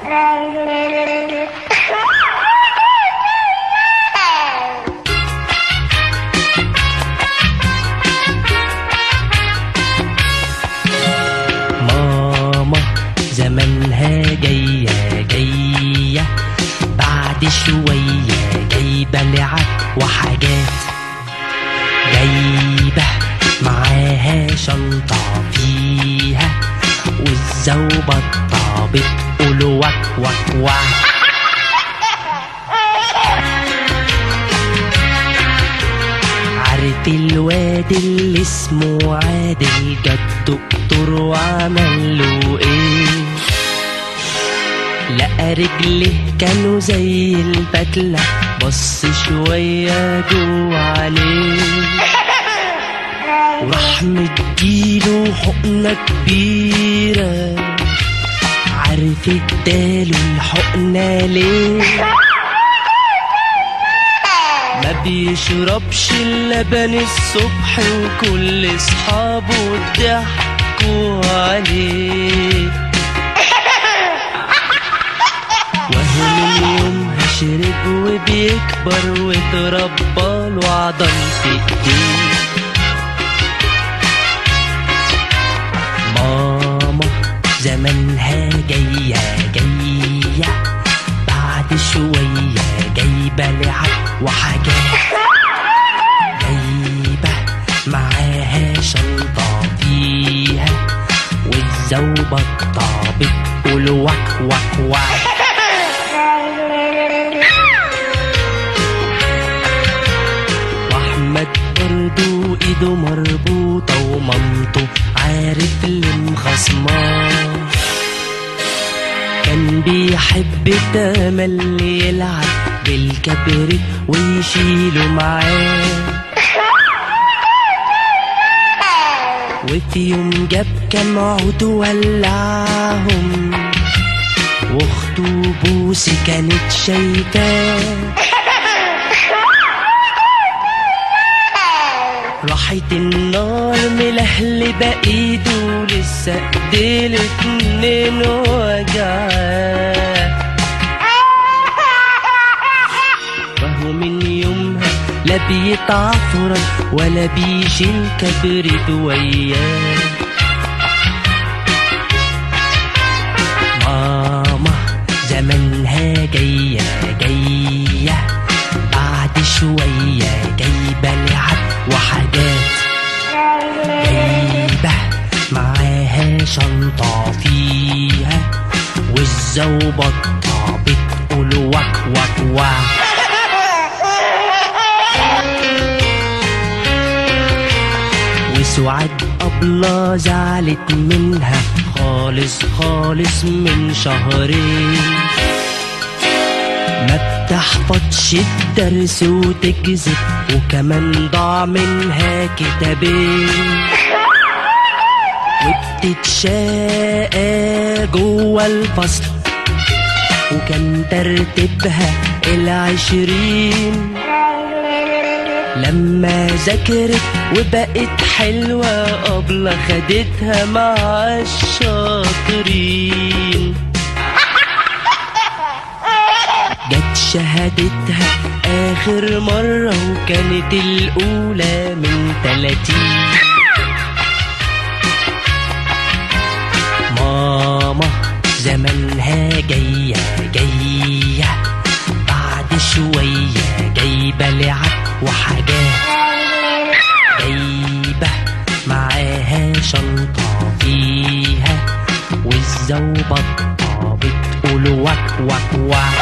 ماما زمانها جاية جاية بعد شوية جايبة لعب وحاجات جايبة معاها شنطة فيها والزوبطة بتقول وك وك وك عارف الواد اللي اسمه عادل جه الدكتور وعمل له ايه لقى رجله كانوا زي البتلة بص شوية جوه عليه وراح مديله حقنة كبيرة عارف اداله الحقنة ليه ما بيشربش اللبن الصبح وكل اصحابه ضحكوا عليه وهو من يومها شرب وبيكبر واتربى له عضل في ايديه ماما زمانها جاية جاية بعد شوية جايبة لعب وحاجات جايبة معاها شنطة فيها والزوبطة بتقول وك وك وك واحمد برضو ايده مربوطة ومامته عارف اللي مخصماه كان بيحب تمل يلعب بالكبريت ويشيله معاه وفي يوم جاب كام عود ولعهم واخته بوسي كانت شايفاه راحت النار ملهلبة ايده لسه ايديه الاتنين وجعاه وهو من يومها لا بيتعفرن ولا بيشيل كبريت وياه ماما زمانها جاية جاية بعد شوية جايبة لعب وحاجات جايبة معاها شنطة فيها والزوبطة بتقول وك وك وك وسعاد أبلة زعلت منها خالص خالص من شهرين ما بتحفظش الدرس وتكذب وكمان ضاع منها كتابين وبتتشاقى جوه الفصل وكان ترتيبها العشرين لما ذاكرت وبقت حلوة أبلة خدتها مع الشاطرين جت شهادتها آخر مرة وكانت الأولى من تلاتين ماما زمانها جاية جاية بعد شوية جايبة لعب وحاجات جايبة معاها شنطة فيها والزوبطة بتقول وك وك وك